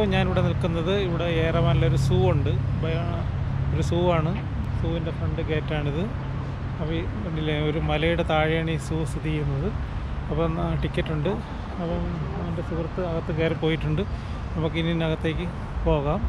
ഇപ്പോൾ ഞാനിവിടെ നിൽക്കുന്നത് ഇവിടെ ഏറവാനിലൊരു സൂ ഉണ്ട് ബയ- ഒരു സൂ ആണ് സൂവിൻ്റെ ഫ്രണ്ട് ഗേറ്റാണിത് അപ്പോൾ ഈ കണ്ടില്ലേ ഒരു മലയുടെ താഴെയാണ് ഈ സൂ സ്ഥിതി ചെയ്യുന്നത് അപ്പം ടിക്കറ്റ് ഉണ്ട് അപ്പം എൻ്റെ സുഹൃത്ത് അകത്ത് കയറി പോയിട്ടുണ്ട് നമുക്ക് ഇനി ഇതിനകത്തേക്ക് പോകാം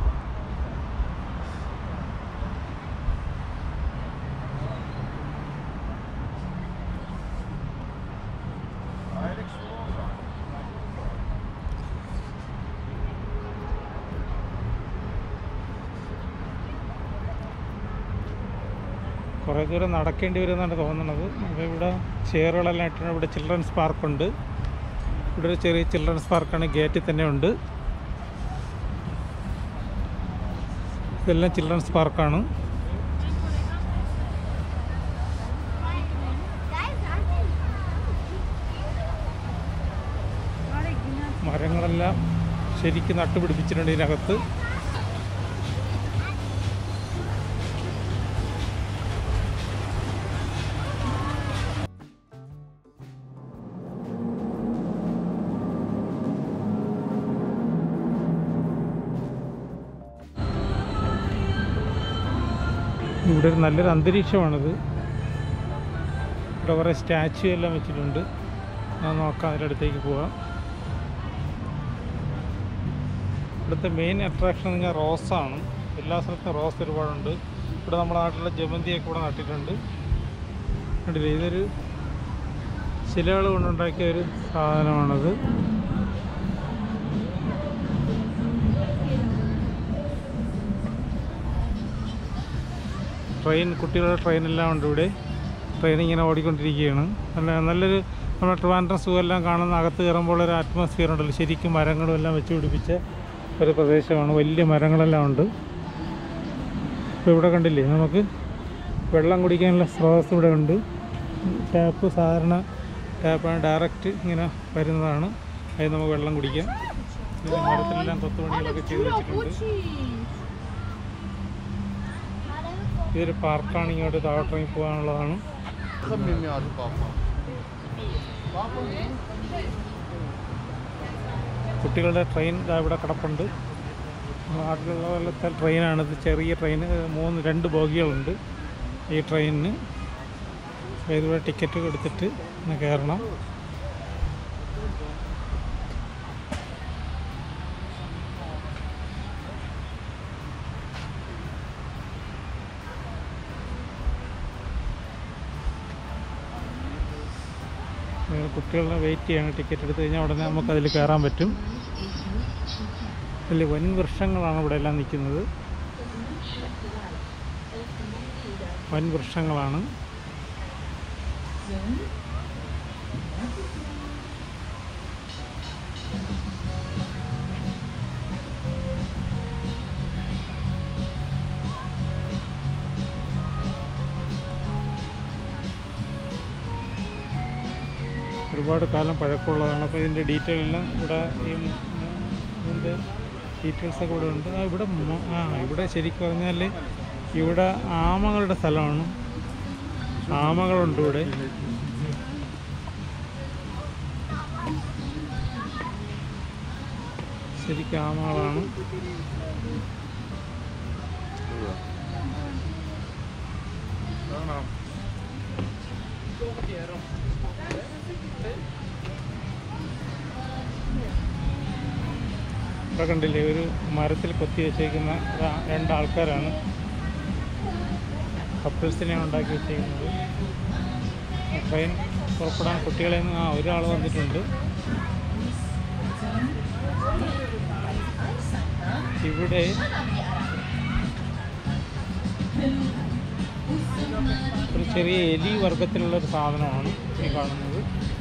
കുറേ ദൂരം നടക്കേണ്ടി വരുമെന്നാണ് തോന്നുന്നത് അപ്പോൾ ഇവിടെ ചെയറുകളെല്ലാം ഇട്ടിട്ടുണ്ട് ഇവിടെ ചിൽഡ്രൻസ് പാർക്കുണ്ട് ഇവിടെ ഒരു ചെറിയ ചിൽഡ്രൻസ് പാർക്കാണ് ഗേറ്റിൽ തന്നെ ഉണ്ട് ഇതെല്ലാം ചിൽഡ്രൻസ് പാർക്കാണ് മരങ്ങളെല്ലാം ശരിക്കും നട്ടുപിടിപ്പിച്ചിട്ടുണ്ട് ഇതിനകത്ത് ഇവിടെ ഒരു നല്ലൊരു അന്തരീക്ഷമാണിത് ഇവിടെ കുറേ സ്റ്റാച്ചു എല്ലാം വെച്ചിട്ടുണ്ട് ഞാൻ നോക്കാം അതിൻ്റെ അടുത്തേക്ക് പോവാം ഇവിടുത്തെ മെയിൻ അട്രാക്ഷൻ എന്ന് പറഞ്ഞാൽ റോസാണ് എല്ലാ സ്ഥലത്തും റോസ് ഒരുപാടുണ്ട് ഇവിടെ നമ്മുടെ നാട്ടിലെ ജമന്തിയൊക്കെ ഇവിടെ നട്ടിട്ടുണ്ട് കണ്ടില്ലേ ഇതൊരു ശിലകൾ കൊണ്ടുണ്ടാക്കിയ ഒരു സാധനമാണത് ട്രെയിൻ കുട്ടികളുടെ ട്രെയിനെല്ലാം ഉണ്ട് ഇവിടെ ട്രെയിൻ ഇങ്ങനെ ഓടിക്കൊണ്ടിരിക്കുകയാണ് നല്ല നല്ലൊരു നമ്മുടെ ട്രിവാൻഡ്രം സൂ എല്ലാം കാണുന്ന അകത്ത് കയറുമ്പോൾ ഒരു അറ്റ്മോസ്ഫിയർ ഉണ്ടല്ലോ ശരിക്കും മരങ്ങളും എല്ലാം വെച്ച് പിടിപ്പിച്ച ഒരു പ്രദേശമാണ് വലിയ മരങ്ങളെല്ലാം ഉണ്ട് ഇപ്പോൾ ഇവിടെ കണ്ടില്ലേ നമുക്ക് വെള്ളം കുടിക്കാനുള്ള സ്രോതസ് ഇവിടെ ഉണ്ട് ടാപ്പ് സാധാരണ ടാപ്പാണ് ഡയറക്റ്റ് ഇങ്ങനെ വരുന്നതാണ് അതിൽ നമുക്ക് വെള്ളം കുടിക്കാം ഇത് മരത്തിലെല്ലാം കൊത്തുപണികളൊക്കെ ചെയ്ത് വെച്ചിട്ടുണ്ട് ഇതൊരു പാർക്കാണ് ഇങ്ങോട്ട് താഴോട്ടിറങ്ങി പോകാനുള്ളതാണ് കുട്ടികളുടെ ട്രെയിൻ ദാ ഇവിടെ കിടപ്പുണ്ട് നാട്ടിലുള്ള പോലത്തെ ട്രെയിനാണ് ഇത് ചെറിയ ട്രെയിൻ മൂന്ന് രണ്ട് ബോഗികളുണ്ട് ഈ ട്രെയിനിന് അപ്പോൾ ഇതിവിടെ ടിക്കറ്റ് എടുത്തിട്ട് ഒന്ന് കയറണം നിങ്ങൾ കുട്ടികളെ വെയിറ്റ് ചെയ്യണം ടിക്കറ്റ് എടുത്ത് കഴിഞ്ഞാൽ ഉടനെ നമുക്ക് അതിൽ കയറാൻ പറ്റും വലിയ വൻ വൃക്ഷങ്ങളാണ് ഇവിടെ എല്ലാം നിൽക്കുന്നത് വൻ വൃക്ഷങ്ങളാണ് ഒരുപാട് കാലം പഴക്കമുള്ളതാണ് അപ്പോൾ ഇതിൻ്റെ ഡീറ്റെയിൽ എല്ലാം ഇവിടെ ഈ ഉം, ഇതിൻ്റെ ഡീറ്റെയിൽസൊക്കെ ഇവിടെ ഉണ്ട് ആ ഇവിടെ മ- ആ ഇവിടെ ശരിക്കും പറഞ്ഞാൽ ഇവിടെ ആമകളുടെ സ്ഥലമാണ് ആമകളുണ്ട് ഇവിടെ ശരിക്കും ആമകളാണ് ഇവിടെ കണ്ടില്ലേ ഒരു മരത്തിൽ കൊത്തി വെച്ചേക്കുന്ന ര- രണ്ടാൾക്കാരാണ് കപ്പിൾസിനെയാണ് ഉണ്ടാക്കി വെച്ചേക്കുന്നത് ട്രെയിൻ പുറപ്പെടാൻ കുട്ടികളെ നിന്ന് ആ ഒരാൾ വന്നിട്ടുണ്ട് ഇവിടെ ഒരു ചെറിയ എലി വർഗത്തിലുള്ള ഒരു സാധനമാണ് ഈ കാണുന്നത്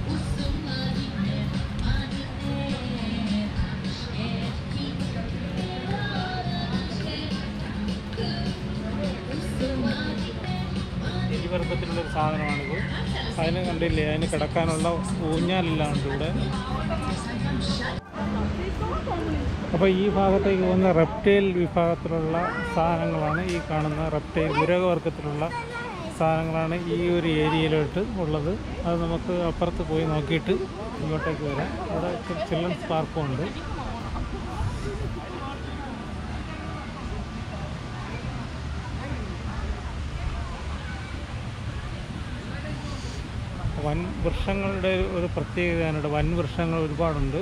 എലി വർഗത്തിലുള്ള ഒരു സാധനമാണിത് അതിന് കണ്ടില്ലേ അതിന് കിടക്കാനുള്ള ഊഞ്ഞാലെല്ലാം ഉണ്ട് ഇവിടെ അപ്പോൾ ഈ ഭാഗത്തേക്ക് പോകുന്ന റെപ്റ്റൈൽ വിഭാഗത്തിലുള്ള സാധനങ്ങളാണ് ഈ കാണുന്ന റെപ്റ്റൈൽ ഉരകവർഗത്തിലുള്ള സാധനങ്ങളാണ് ഈ ഒരു ഏരിയയിലോട്ട് ഉള്ളത് അത് നമുക്ക് അപ്പുറത്ത് പോയി നോക്കിയിട്ട് ഇങ്ങോട്ടേക്ക് വരാം ഇവിടെ ചിൽഡ്രൻസ് പാർക്കും ഉണ്ട് വൻ വൃക്ഷങ്ങളുടെ ഒരു പ്രത്യേകതയാണ് ഇവിടെ വൻ വൃക്ഷങ്ങൾ ഒരുപാടുണ്ട്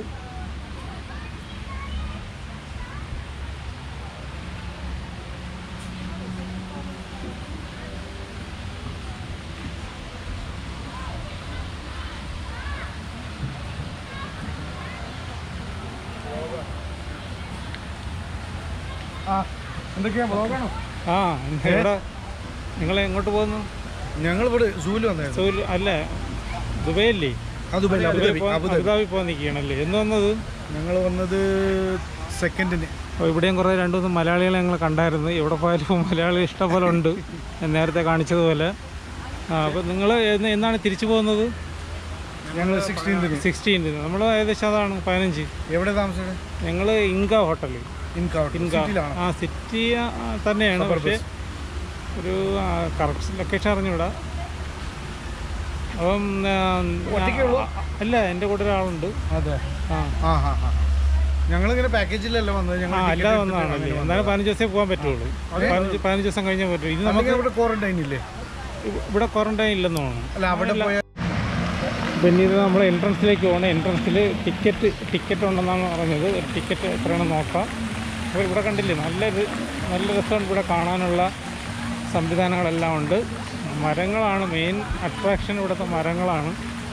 ആ എന്തൊക്കെയാ ബ്ലോഗാണോ ആ ഇവിടെ നിങ്ങൾ എങ്ങോട്ട് പോകുന്നു ഞങ്ങൾ ഇവിടെ സൂല് വന്നായിരുന്നു സൗലി അല്ല ദുബൈയല്ലേ അതുബൈ അബുദാബി പോ- അബുദാബി അബുദാബി പോകാൻ നിൽക്കുകയാണല്ലേ എന്ന് വന്നത് ഞങ്ങൾ വന്നത് സെക്കൻഡിന് അപ്പോൾ ഇവിടെയും കുറേ രണ്ട് മൂന്ന് മലയാളികളെ ഞങ്ങൾ കണ്ടായിരുന്നു എവിടെ പോയാലും മലയാളി ഇഷ്ടംപോലെ ഉണ്ട് ഞാൻ നേരത്തെ കാണിച്ചതുപോലെ ആ അപ്പോൾ നിങ്ങൾ എന്നാണ് തിരിച്ചു പോകുന്നത് ഞങ്ങൾ സിക്സ്റ്റീൻതിന് സിക്സ്റ്റീൻത് നമ്മൾ ഏകദേശം അതാണ് പതിനഞ്ച് എവിടെ താമസിച്ചത് ഞങ്ങൾ ഇൻക ഹോട്ടലിൽ ഇൻകൗട്ട് ഇൻക സിറ്റിയിലാണ് ആ സിറ്റി ആ, തന്നെയാണ് Suburbs. പക്ഷേ ഒരു കറക്റ്റ് ലൊക്കേഷൻ അറിഞ്ഞൂടാ അപ്പം ആ, ഒറ്റയ്ക്കേ ഉള്ളൂ? അല്ല എൻ്റെ കൂടെ ഒരാളുണ്ട് അതെ ആ ആ ഹാ ഹാ ഞങ്ങളിങ്ങനെ പാക്കേജിലല്ല വന്നത് ഞങ്ങൾ ആ ticket അല്ലാതെ എടുത്തിട്ട് വന്നതാണല്ലേ അങ്ങനെ എന്നാലും പതിനഞ്ച് ദിവസമേ പോകാൻ പറ്റുള്ളൂ പതിനഞ്ച് പതിനഞ്ച് ദിവസം കഴിഞ്ഞേ പറ്റൂ ഇത് വന്നത്. നമുക്ക് അല്ലെങ്കിൽ അവിടെ ക്വാറന്റൈൻ ഇല്ലേ ഇവിടെ ക്വാറന്റൈൻ ഇല്ലെന്ന് തോന്നുന്നു അല്ല അവിടെ പോയ പിന്നെ ഇത് നമ്മൾ എൻട്രൻസിലേക്ക് പോകണം എൻട്രൻസിൽ ടിക്കറ്റ് ടിക്കറ്റ് ഉണ്ടെന്നാണ് പറഞ്ഞത് ടിക്കറ്റ് എത്രയാണെന്ന് നോക്കാം അപ്പോൾ ഇവിടെ കണ്ടില്ലേ നല്ലൊരു നല്ല രസമാണ് ഇവിടെ കാണാനുള്ള സംവിധാനങ്ങളെല്ലാം ഉണ്ട് മരങ്ങളാണ് മെയിൻ അട്രാക്ഷൻ ഇവിടുത്തെ മരങ്ങളാണ്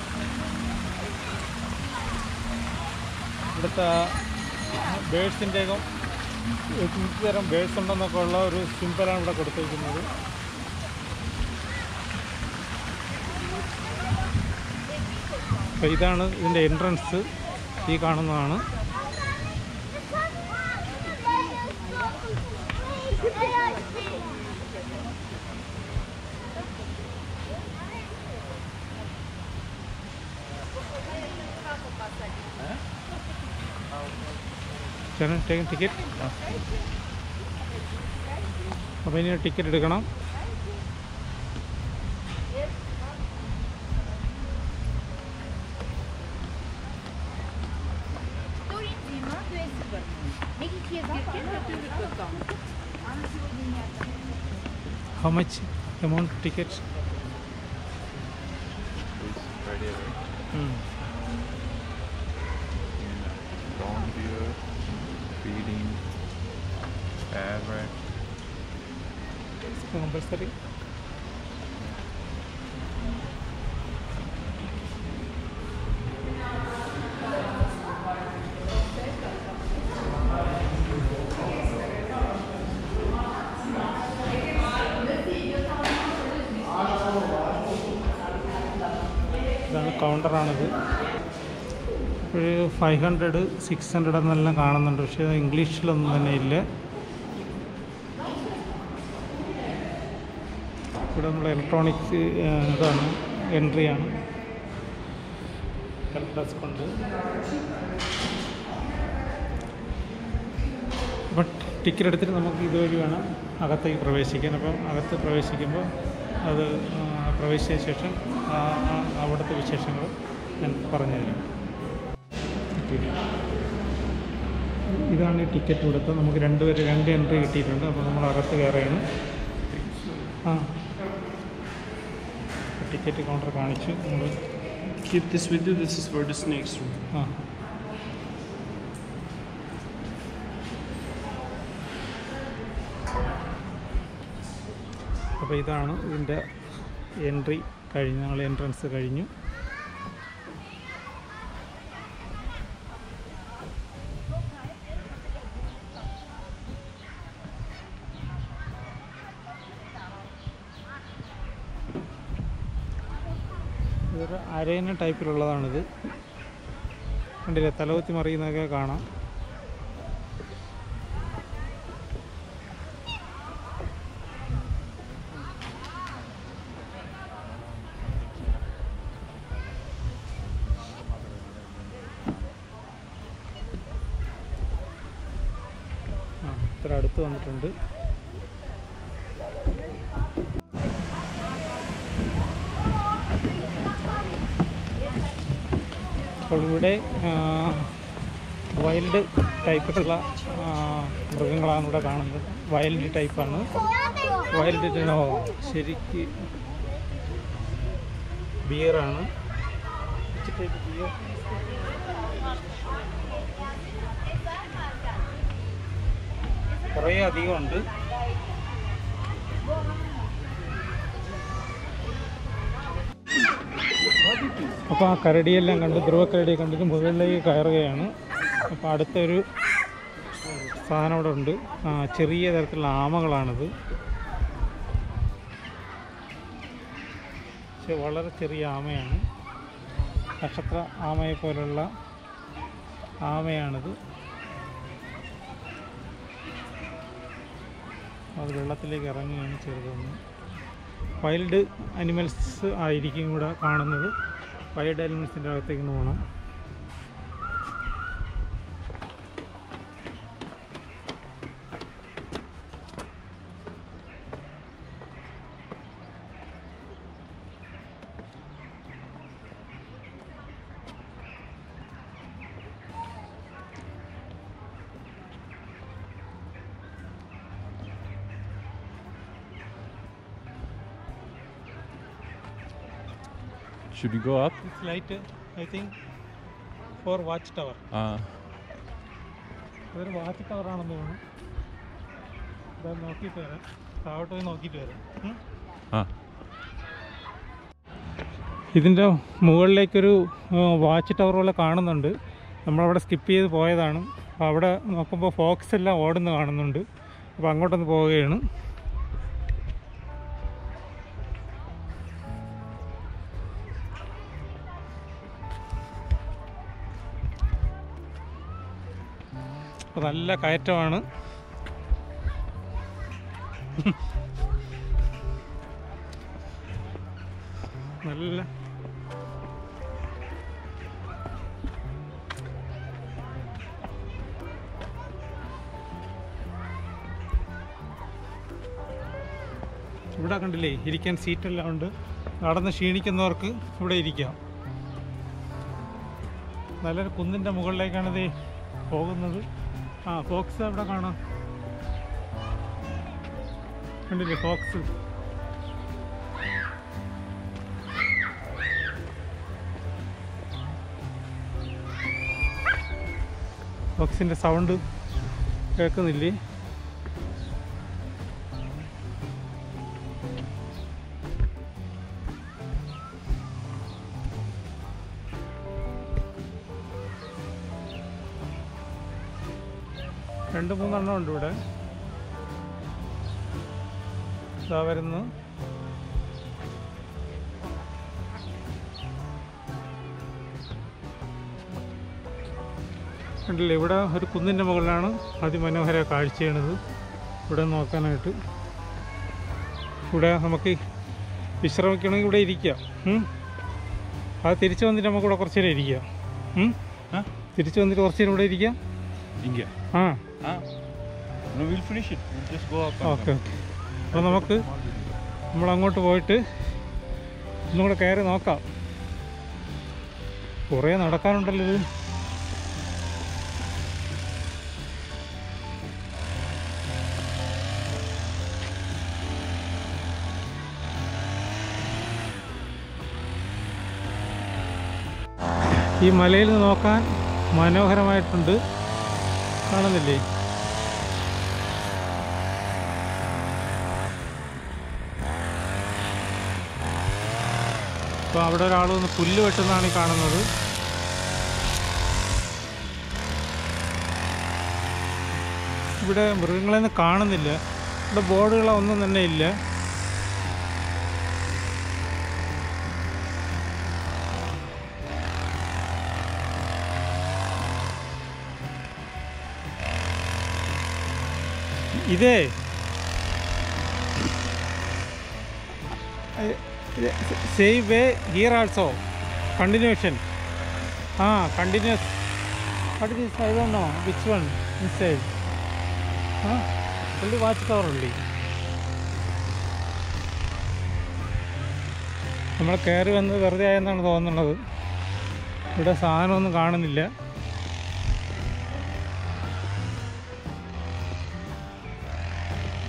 ഇവിടുത്തെ ബേഡ്സിൻ്റെയൊക്കെ വിവിധ തരം ബേഡ്സ് ഉണ്ടെന്നൊക്കെ ഉള്ള ഒരു സിമ്പിളാണ് ഇവിടെ കൊടുത്തിരിക്കുന്നത് അപ്പോൾ ഇതാണ് ഇതിൻ്റെ എൻട്രൻസ് ഈ കാണുന്നതാണ് ചേട്ടൻ ടേക്കൻ ടിക്കറ്റ് അപ്പോൾ ഇനി ടിക്കറ്റ് എടുക്കണം Story Zima 2S0. Neki kezirken götürdük bakalım. Ama сегодня нет. How much amount ticket right here, right? Lawn view, feeding, air rack. Compulsory ഇതാണ് കൗണ്ടറാണിത് ഒരു ഫൈവ് ഹൺഡ്രഡ് സിക്സ് ഹൺഡ്രഡ് എന്നെല്ലാം കാണുന്നുണ്ട് പക്ഷേ അത് ഇംഗ്ലീഷിലൊന്നും തന്നെ ഇല്ല ഇവിടെ നമ്മൾ ഇലക്ട്രോണിക്സ് ഇതാണ് എൻട്രിയാണ് ഹെൽപ്പ് ഡെസ്ക് ഉണ്ട് അപ്പം ടിക്കറ്റ് എടുത്തിട്ട് നമുക്ക് ഇതുവഴി വേണം അകത്തേക്ക് പ്രവേശിക്കാൻ അപ്പം അകത്ത് പ്രവേശിക്കുമ്പോൾ അത് ആ, പ്രവേശിച്ച ശേഷം ആ, ആ, അവിടുത്തെ വിശേഷങ്ങൾ ഞാൻ പറഞ്ഞു തരാം ഇതാണ് ഈ ടിക്കറ്റ് കൊടുത്തത് നമുക്ക് രണ്ടുപേര് രണ്ട് എൻട്രി കിട്ടിയിട്ടുണ്ട് അപ്പോൾ നമ്മൾ അകത്ത് കയറുകയാണ് ആ ടിക്കറ്റ് കൗണ്ടർ കാണിച്ചു നമ്മൾ Keep this with you. This is for the snakes room. ആ അപ്പോൾ ഇതാണ് ഇതിൻ്റെ എൻട്രി കഴിഞ്ഞു ഞങ്ങൾ എൻട്രൻസ് കഴിഞ്ഞു ഇതൊരു അരയന ടൈപ്പിലുള്ളതാണിത് കണ്ടില്ലേ തലകുത്തി മറിയുന്നതൊക്കെ കാണാം ആ ഇത്ര അടുത്ത് വന്നിട്ടുണ്ട് അപ്പോൾ ഇവിടെ വൈൽഡ് ടൈപ്പിലുള്ള ആ, മൃഗങ്ങളാണ് ഇവിടെ കാണുന്നത് വൈൽഡ് ടൈപ്പാണ് വൈൽഡ് ഓ ശരിക്ക് ബിയറാണ് ബിയർ കുറേ അധികം ഉണ്ട് അപ്പോൾ ആ കരടിയെല്ലാം കണ്ട് ധ്രുവക്കരടിയെ കണ്ടിട്ട് മുകളിലേക്ക് കയറുകയാണ് അപ്പോൾ അടുത്തൊരു സാധനം അവിടെ ഉണ്ട് ആ ചെറിയ തരത്തിലുള്ള ആമകളാണിത് പക്ഷെ വളരെ ചെറിയ ആമയാണ് നക്ഷത്ര ആമയെ പോലുള്ള ആമയാണിത് അത് വെള്ളത്തിലേക്ക് ഇറങ്ങുകയാണ് ചെറുതൊന്ന് വൈൽഡ് അനിമൽസ് ആയിരിക്കും ഇവിടെ കാണുന്നത് വൈൽഡ് അനിമൽസിൻ്റെ അകത്തേക്ക് ഒന്ന് പോകണം Should we go up? This light, I think, for watch tower. Uh, അതൊരു വാച്ച് ടവറാണെന്ന് തോന്നുന്നു ഇതാ നോക്കിയിട്ട് വരാം താഴോട്ട് പോയി നോക്കിയിട്ട് വരാം ഉം. ആ ഇതിൻ്റെ മുകളിലേക്കൊരു വാച്ച് ടവർ പോലെ കാണുന്നുണ്ട് നമ്മളവിടെ സ്കിപ്പ് ചെയ്ത് പോയതാണ് അപ്പോൾ അവിടെ നോക്കുമ്പോൾ ഫോക്സ് എല്ലാം ഓടുന്ന കാണുന്നുണ്ട് അപ്പോൾ അങ്ങോട്ടൊന്ന് പോവുകയാണ് അപ്പോൾ നല്ല കയറ്റമാണ് നല്ല ഇവിടെ കണ്ടില്ലേ ഇരിക്കാൻ സീറ്റെല്ലാം ഉണ്ട് നടന്ന് ക്ഷീണിക്കുന്നവർക്ക് ഇവിടെ ഇരിക്കാം നല്ലൊരു കുന്നിൻ്റെ മുകളിലേക്കാണ് ഇത് പോകുന്നത് ആ ഫോക്സ് അവിടെ കാണാം കണ്ടില്ലേ ഫോക്സ് ഫോക്സിൻ്റെ സൗണ്ട് കേൾക്കുന്നില്ലേ രണ്ട് മൂന്നെണ്ണം ഉണ്ട് ഇവിടെ ഇതാ വരുന്നു കണ്ടില്ലേ ഇവിടെ ഒരു കുന്നിൻ്റെ മുകളിലാണ് അതിമനോഹര കാഴ്ചയാണിത് ഇവിടെ നോക്കാനായിട്ട് ഇവിടെ നമുക്ക് വിശ്രമിക്കണമെങ്കിൽ ഇവിടെ ഇരിക്കാം ഉം. അത് തിരിച്ചു വന്നിട്ട് നമുക്ക് ഇവിടെ കുറച്ച് നേരം ഇരിക്കാം ഉം? ആ? തിരിച്ചു വന്നിട്ട് കുറച്ച് നേരം ഇവിടെ ഇരിക്കാം India. ആ Ah. No, we'll finish it. We'll just go up. and okay come. Okay അപ്പോൾ നമുക്ക് നമ്മൾ അങ്ങോട്ട് പോയിട്ട് ഒന്നും കൂടെ കയറി നോക്കാം കുറേ നടക്കാനുണ്ടല്ലോ ഇത് ഈ മലയിൽ നിന്ന് നോക്കാൻ മനോഹരമായിട്ടുണ്ട് കാണുന്നില്ലേ അപ്പോൾ അവിടെ ഒരാൾ ഒന്ന് പുല്ല് വെട്ടുന്നതാണ് ഈ കാണുന്നത് ഇവിടെ മൃഗങ്ങളെയൊന്നും കാണുന്നില്ല ഇവിടെ ബോർഡുകളൊന്നും തന്നെ ഇല്ല ഇതേ same way here also continuation ആ continues what is this I don't know which one inside ആ പുള്ളി വാച്ച് ടവർ ഉള്ളി നമ്മൾ കയറി വന്നത് വെറുതെ ആയെന്നാണ് തോന്നുന്നത് ഇവിടെ സാധനമൊന്നും കാണുന്നില്ല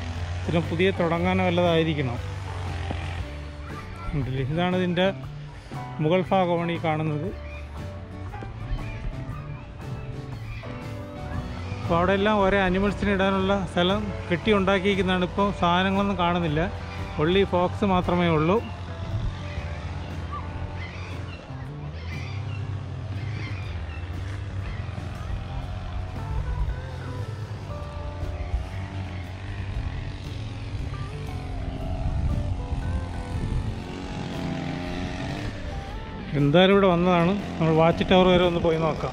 പിന്നെ പുതിയ തുടങ്ങാനോ വല്ലതായിരിക്കണം ഉണ്ടല്ലേ ഇതാണ് ഇതിൻ്റെ മുകൾ ഭാഗമാണ് ഈ കാണുന്നത് അപ്പോൾ അവിടെ എല്ലാം ഒരേ അനിമൽസിന് ഇടാനുള്ള സ്ഥലം കെട്ടി ഉണ്ടാക്കിയിരിക്കുന്നതാണ് ഇപ്പോൾ സാധനങ്ങളൊന്നും കാണുന്നില്ല ഒള്ളി ഫോക്സ് മാത്രമേ ഉള്ളൂ എന്തായാലും ഇവിടെ വന്നതാണ് നമ്മൾ വാച്ച് ടവർ വരെ ഒന്ന് പോയി നോക്കാം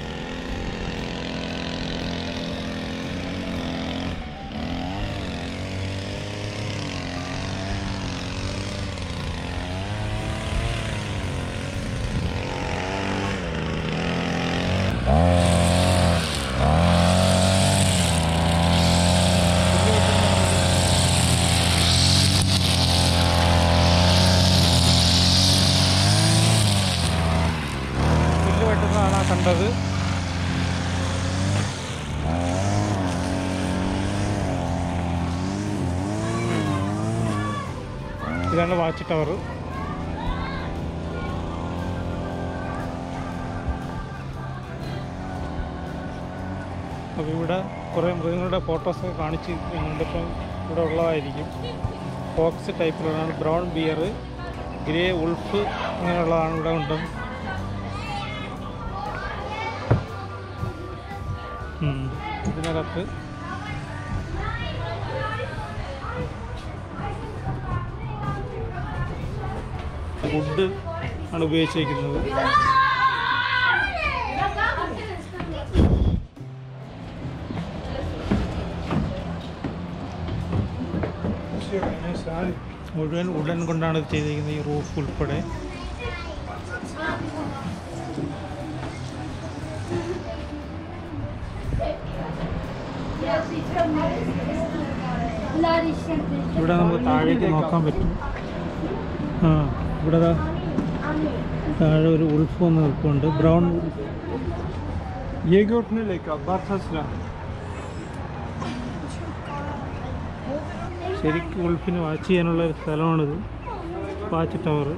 പുല്ല് വെട്ടുന്നതാണ് ആ കണ്ടത് ഇതാണ് വാച്ച് ടവർ അപ്പോൾ ഇവിടെ കുറേ മൃഗങ്ങളുടെ ഫോട്ടോസൊക്കെ കാണിച്ച് കണ്ടിപ്പം ഇവിടെ ഉള്ളതായിരിക്കും ഫോക്സ് ടൈപ്പിലുള്ളതാണ് ബ്രൗൺ ബിയർ ഗ്രേ ഉൾഫ് അങ്ങനെയുള്ളതാണ് ഇവിടെ ഉണ്ട് ഉം. ഇതിനകത്ത് വുഡ് ആണ് ഉപയോഗിച്ചിരിക്കുന്നത് മുഴുവൻ ഉടൻ കൊണ്ടാണ് ഇത് ചെയ്തിരിക്കുന്നത് ഈ റൂഫ് ഉൾപ്പെടെ ഇവിടെ നമുക്ക് താഴേക്ക് നോക്കാൻ പറ്റും ആ ഇവിടെ ദാ താഴെ ഒരു ഉൾഫ് വന്ന് നിൽപ്പുണ്ട് ബ്രൗൺ ये भी उठने लेगा बारह ശരിക്കും ഉൾഫിന് വാച്ച് ചെയ്യാനുള്ള ഒരു സ്ഥലമാണിത് വാച്ച് ടവർ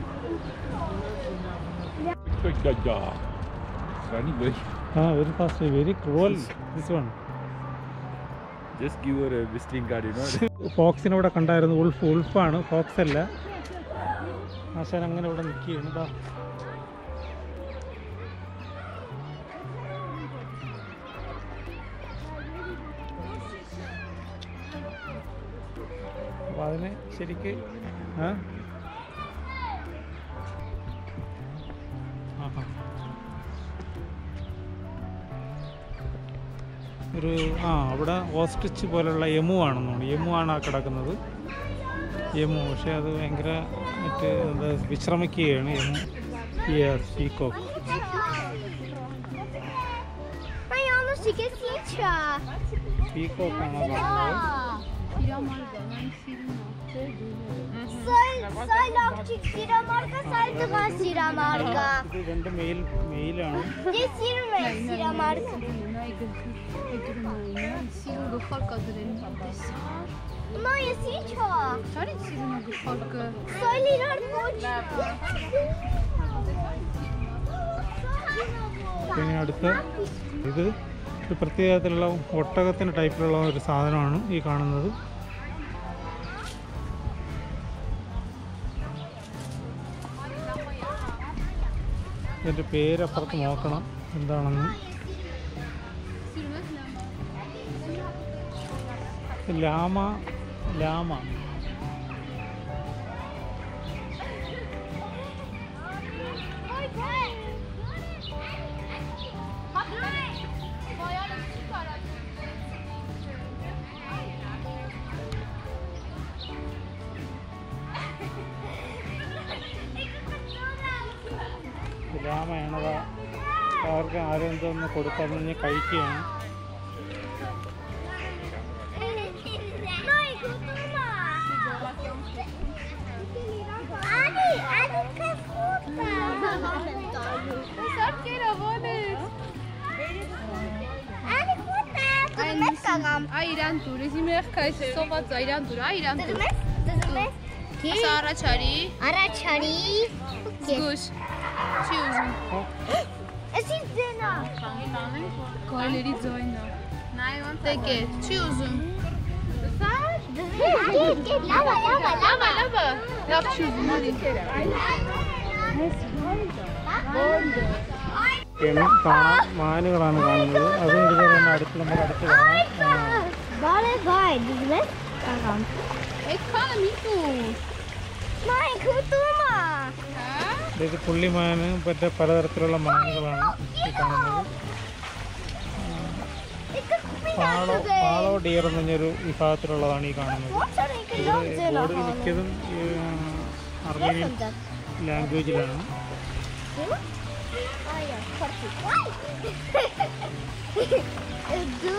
ആ very fast very cruel this one Just give her a visiting card, you know. ഫോക്സിനെ ഇവിടെ കണ്ടായിരുന്നു ഉൾഫ് ഉൾഫാണ് ഫോക്സ് അല്ല ആശാൻ അങ്ങനെ ഇവിടെ നിൽക്കുകയാണ് ഇതാ അപ്പോൾ അതിന് ശരിക്ക് ആ ആഹാ. ഒരു ആ അവിടെ ഓസ്ട്രിച്ച് പോലുള്ള എമു ആണെന്ന് തോന്നുന്നു എമു ആണ് ആ കിടക്കുന്നത് എമു പക്ഷേ അത് ഭയങ്കര മറ്റ് എന്താ വിശ്രമിക്കുകയാണ് emu yes peacock Ai, eu não sei o que é Cintia. Peacock ആണോ കാണുന്നത് Sai, sai logo de Siramarca, sai do Gas Siramarca. ഇത് രണ്ട് മെയിൽ മെയിലാണ് De Sirme, Siramarca. Não, é Cintia. Sai lirar muito. പിന്നെ അടുത്ത ഇത് ഒരു പ്രത്യേകത്തിലുള്ള ഒട്ടകത്തിന് ടൈപ്പിലുള്ള ഒരു സാധനമാണ് ഈ കാണുന്നത് ഇതിൻ്റെ പേരപ്പുറത്ത് നോക്കണം എന്താണെന്ന് ലാമ ലാമ ലാമയാണത് അവർക്ക് ആരും എന്തോന്ന് കൊടുക്കാതെ കഴിഞ്ഞ് കഴിക്കുകയാണ് Mãe, costuma. Ali, ali que fruta. Ali fruta. Tudo mais cagam. Ayran turu, zimer kayse sobat ayran turu, ayran Tudo turu. mais? Tudo mais? Que? Sara chari, Araçari. O quê? gush. Tiozinho. Es ist Zena. Olha ele doindo. Peki, tiozinho. Geht, geht, lava, lava, Lava, lava. Yap tiozinho hadi. ഒക്കെയാണ് കാണാൻ മാനുകളാണ് കാണുന്നത് അതും ഇതുപോലെ തന്നെ അടുത്ത് നമുക്ക് അടുത്ത് കാണാം ആ, Bare vai, du vet? Daran. Ik kan hem niet doen. Nein, guck du mal. ഇത് പുള്ളിമാന് മറ്റേ പലതരത്തിലുള്ള മാനുകളാണ് ഈ കാണുന്നത് Ik kan niet fallow fallow deer എന്ന് പറഞ്ഞൊരു വിഭാഗത്തിലുള്ളതാണ് ഈ കാണുന്നത് Wat zou ik er ഇവിടെ dan zin ബോർഡിൽ മിക്കതും ഈ, അർമേനിയൻ ലാംഗ്വേജിലാണ് Ah ja, kortje. Du?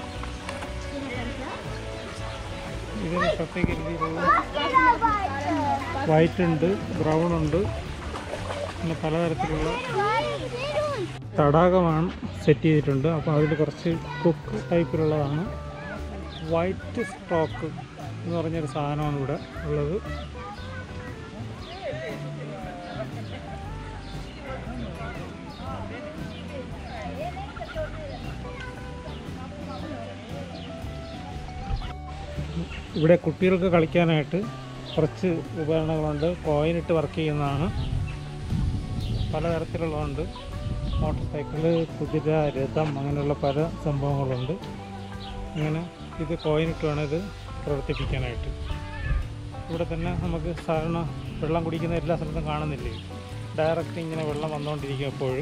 ഇതിന് പ്രത്യേക രീതിയിലുള്ള Wat geht da weiter? White ഉണ്ട് ബ്രൗൺ ഉണ്ട് പിന്നെ പലതരത്തിലുള്ള Weiter. തടാകമാണ് സെറ്റ് ചെയ്തിട്ടുണ്ട് അപ്പോൾ അതിൽ കുറച്ച് കുക്ക് ടൈപ്പിലുള്ളതാണ് വൈറ്റ് സ്റ്റോക്ക് എന്ന് പറഞ്ഞൊരു സാധനമാണ് ഇവിടെ ഉള്ളത് ഇവിടെ കുട്ടികൾക്ക് കളിക്കാനായിട്ട് കുറച്ച് ഉപകരണങ്ങളുണ്ട് കോയിനിട്ട് വർക്ക് ചെയ്യുന്നതാണ് പലതരത്തിലുള്ളതുണ്ട് മോട്ടോർ സൈക്കിള് കുതിര രഥം അങ്ങനെയുള്ള പല സംഭവങ്ങളുണ്ട് അങ്ങനെ ഇത് കോയിനിട്ട് വേണം ഇത് പ്രവർത്തിപ്പിക്കാനായിട്ട് ഇവിടെ തന്നെ നമുക്ക് സാധാരണ വെള്ളം കുടിക്കുന്ന എല്ലാ സ്ഥലത്തും കാണുന്നില്ലേ ഡയറക്റ്റ് ഇങ്ങനെ വെള്ളം വന്നുകൊണ്ടിരിക്കും എപ്പോഴും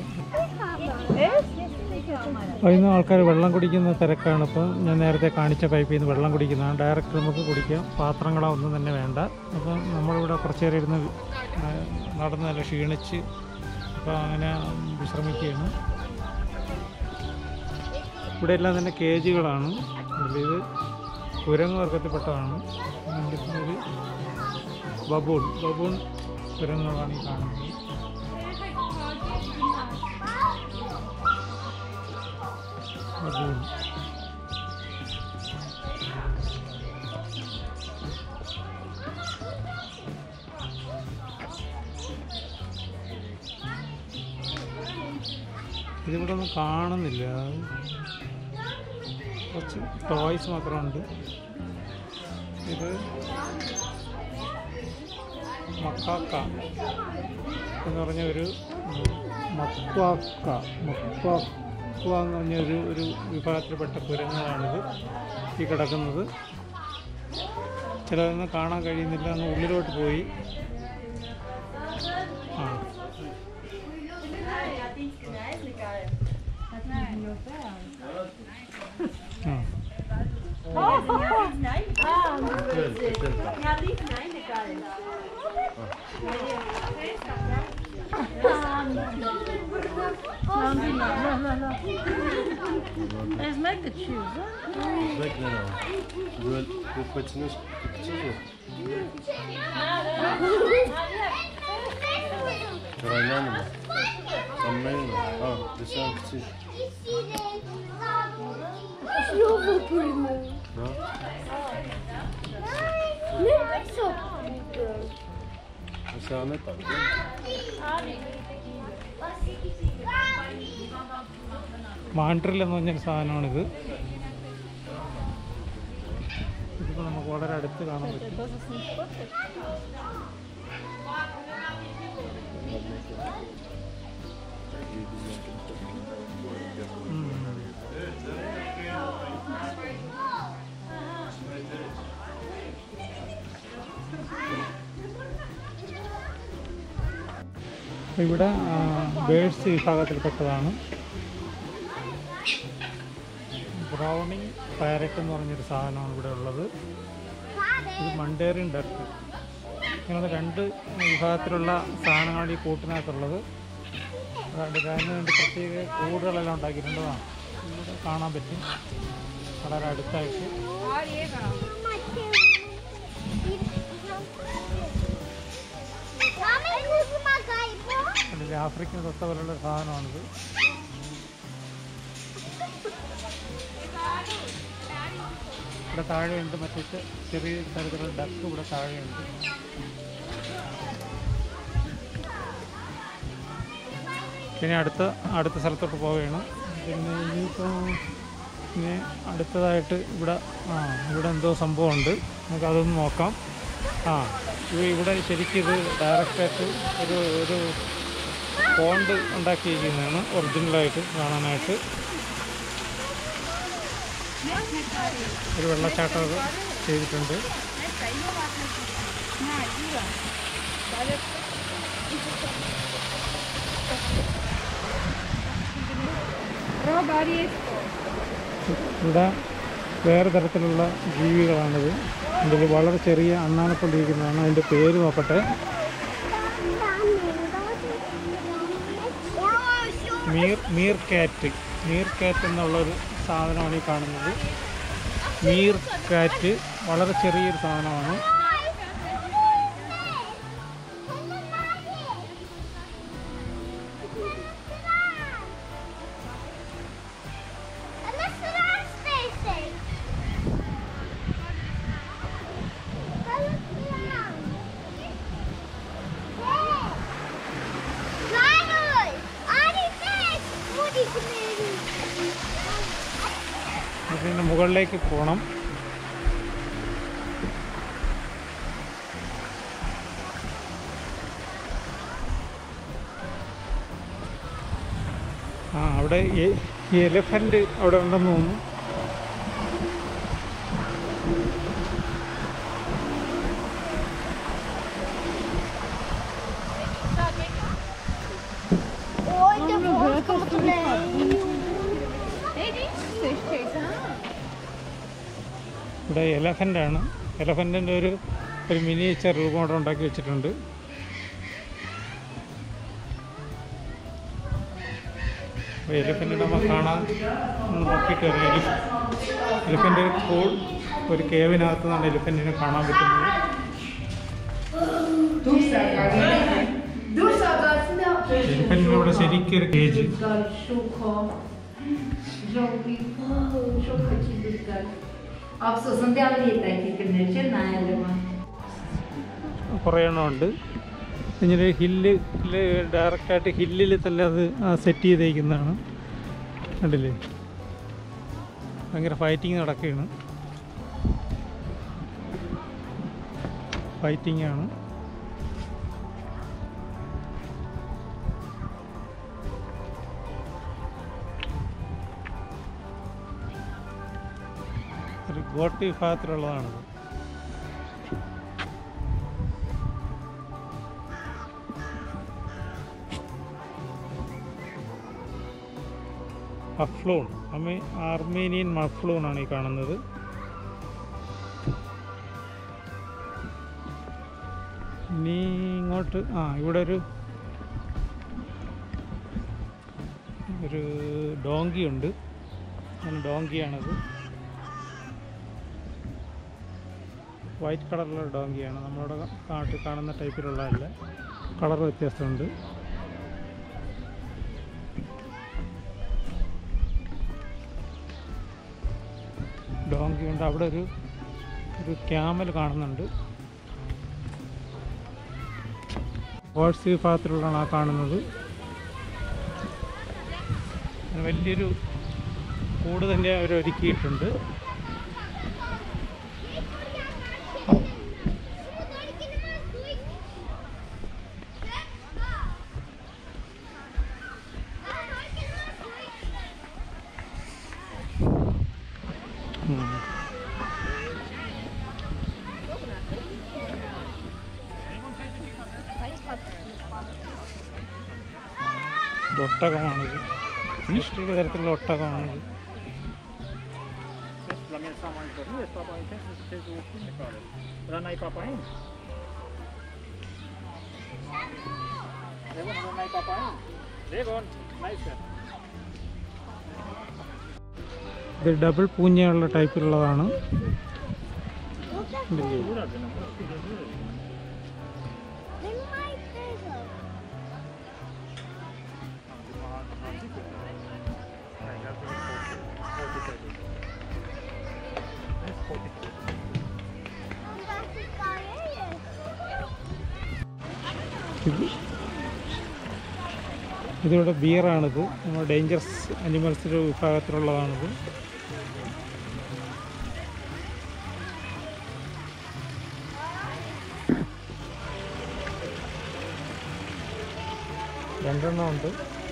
അതിന് ആൾക്കാർ വെള്ളം കുടിക്കുന്ന തിരക്കാണ് ഇപ്പോൾ ഞാൻ നേരത്തെ കാണിച്ച പൈപ്പിൽ നിന്ന് വെള്ളം കുടിക്കുന്നതാണ് ഡയറക്റ്റ് നമുക്ക് കുടിക്കാം പാത്രങ്ങളോ ഒന്നും തന്നെ വേണ്ട അപ്പം നമ്മളിവിടെ കുറച്ച് നേരം ഇരുന്ന് ആ, നടന്ന് നല്ല ക്ഷീണിച്ച് അപ്പോൾ അങ്ങനെ വിശ്രമിക്കുകയാണ് ഇവിടെ എല്ലാം തന്നെ കേജുകളാണ് ഇത് കുരങ്ങ് വർഗത്തിൽപ്പെട്ടതാണ് ഇതിൻ്റെ ഒരു ബബൂൺ ബബൂൺ കുരങ്ങുകളാണ് ഈ കാണുന്നത് ബബൂൺ ഇതിവിടെ ഒന്നും കാണുന്നില്ല കുറച്ച് ടോയ്സ് മാത്രമുണ്ട് ഇത് മക്കാക്ക എന്ന് പറഞ്ഞ ഒരു മക്വാക്ക മക്വാക്ക എന്ന് പറഞ്ഞ ഒരു ഒരു വിഭാഗത്തിൽപ്പെട്ട കുരങ്ങാണിത് ഈ കിടക്കുന്നത് ചിലതൊന്നും കാണാൻ കഴിയുന്നില്ല അങ്ങ് ഉള്ളിലോട്ട് പോയി ആ ആ Bekle ne var? Böyle kırpacını kırpacağız mı? Kraylar mı? Sammayın mı? Ha, dışarı küçük. Ha? Mesela ne tabii? Mandrill എന്ന് പറഞ്ഞൊരു സാധനമാണിത് ഇതിപ്പോൾ നമുക്ക് വളരെ അടുത്ത് കാണാൻ പറ്റും ഉം. ഇവിടെ ബേഡ്സ് വിഭാഗത്തിൽപ്പെട്ടതാണ് ബ്രൗണിങ് പാരറ്റ് എന്ന് പറഞ്ഞൊരു സാധനമാണ് ഇവിടെ ഉള്ളത് ഇത് മണ്ടേറിയൻ ഡക്ക് ഇങ്ങനെ രണ്ട് വിഭാഗത്തിലുള്ള സാധനങ്ങളാണ് ഈ കൂട്ടിനകത്തുള്ളത് അതുകൊണ്ട് അതിന് വേണ്ടി പ്രത്യേക കൂടുകളെല്ലാം ഉണ്ടാക്കിയിട്ടുള്ളതാണ് ഇവിടെ കാണാൻ പറ്റും വളരെ അടുത്തായിട്ട് അതിൽ ആഫ്രിക്കൻ തൊത്ത പോലുള്ള സാധനമാണിത് ഇവിടെ താഴെയുണ്ട് മറ്റേ ചെ- ചെറിയ തരത്തിലുള്ള ഡക്ക് ഇവിടെ താഴെയുണ്ട് പിന്നെ അടുത്ത അടുത്ത സ്ഥലത്തോട്ട് പോവുകയാണ് പിന്നെ ഇനിയിപ്പോൾ പിന്നെ അടുത്തതായിട്ട് ഇവിടെ ആ ഇവിടെ എന്തോ സംഭവമുണ്ട് നമുക്ക് അതൊന്ന് നോക്കാം ആ ഇത് ഇവിടെ ശരിക്കും ഇത് ഡയറക്റ്റായിട്ട് ഒരു ഒരു പോണ്ട് ഉണ്ടാക്കിയിരിക്കുന്നതാണ് ഒറിജിനലായിട്ട് കാണാനായിട്ട് ഒരു വെള്ളച്ചാട്ടമൊക്കെ ചെയ്തിട്ടുണ്ട് Roba riesco. ഇവിടെ വേറെ തരത്തിലുള്ള ജീവികളാണിത് ഇതിൽ വളരെ ചെറിയ അണ്ണാനപ്പൊണ്ടിരിക്കുന്നതാണ് അതിൻ്റെ പേര് നോക്കട്ടെ മീർ മീർ കാറ്റ് മീർ കാറ്റ് എന്നുള്ളൊരു സാധനമാണ് ഈ കാണുന്നത് മീർ കാറ്റ് വളരെ ചെറിയൊരു സാധനമാണ് ഇതിൻ്റെ മുകളിലേക്ക് പോകണം ആ അവിടെ ഈ എലിഫൻ്റ് അവിടെ ഉണ്ടെന്ന് തോന്നുന്നു Vedi? Sei scesa. ഇവിടെ എലഫൻ്റാണ് എലഫൻറ്റിൻ്റെ ഒരു ഒരു മിനിയേച്ചർ രൂപം അവിടെ ഉണ്ടാക്കി വെച്ചിട്ടുണ്ട് അപ്പോൾ എലിഫൻ്റ് നമ്മൾ കാണാൻ ഒന്ന് നോക്കിയിട്ട് വരാം എലിഫ് എലിഫൻ്റ് ഇപ്പോൾ ഒരു കേവിനകത്ത് നിന്നാണ് എലിഫൻറ്റിനെ കാണാൻ പറ്റുന്നത് എലിഫൻറ്റിന് ഇവിടെ ശരിക്കും ഒരു cage Afsos'un devliyetaki günlerce nailima. കുറേ എണ്ണം ഉണ്ട് ഇങ്ങനെ ഹില്ല് ഡയറക്റ്റായിട്ട് ഹില്ലിൽ തന്നെ അത് സെറ്റ് ചെയ്തേക്കുന്നതാണ് കണ്ടില്ലേ ഭയങ്കര ഫൈറ്റിങ് നടക്കുകയാണ് ഫൈറ്റിംഗ് ആണ് ഒരു ഗോട്ട് വിഭാഗത്തിലുള്ളതാണിത് മഫ്ലൂൺ അമേ ആർമേനിയൻ മഫ്ലൂൺ ആണ് ഈ കാണുന്നത് ഇനി ഇങ്ങോട്ട് ആ ഇവിടെ ഒരു ഒരു ഡോങ്കി ഉണ്ട് അങ്ങനെ ഡോങ്കിയാണത് വൈറ്റ് കളറിലുള്ള ഡോങ്കിയാണ് നമ്മളുടെ നാട്ടിൽ കാണുന്ന ടൈപ്പിലുള്ളതല്ല കളർ വ്യത്യാസമുണ്ട് ഡോങ്കി ഉണ്ട് അവിടെ ഒരു ഒരു ക്യാമൽ കാണുന്നുണ്ട് ഹോഴ്സ് വിഭാഗത്തിലുള്ളതാണ് ആ കാണുന്നത് അങ്ങനെ വലിയൊരു കൂട് തന്നെ അവർ ഒരുക്കിയിട്ടുണ്ട് ഉം. ഇത് ഒട്ടകമാണിത് ഇഷ്ടമുള്ള തരത്തിലുള്ള ഒട്ടകമാണിത് ഇത് ഡബിൾ പൂഞ്ഞയുള്ള ടൈപ്പിലുള്ളതാണ് ഇതില്ലേ? ഇത് ഇതിവിടെ ബിയറാണിത് നമ്മുടെ ഡേഞ്ചറസ് അനിമൽസിൻ്റെ വിഭാഗത്തിലുള്ളതാണിത് രണ്ടെണ്ണം ഉണ്ട്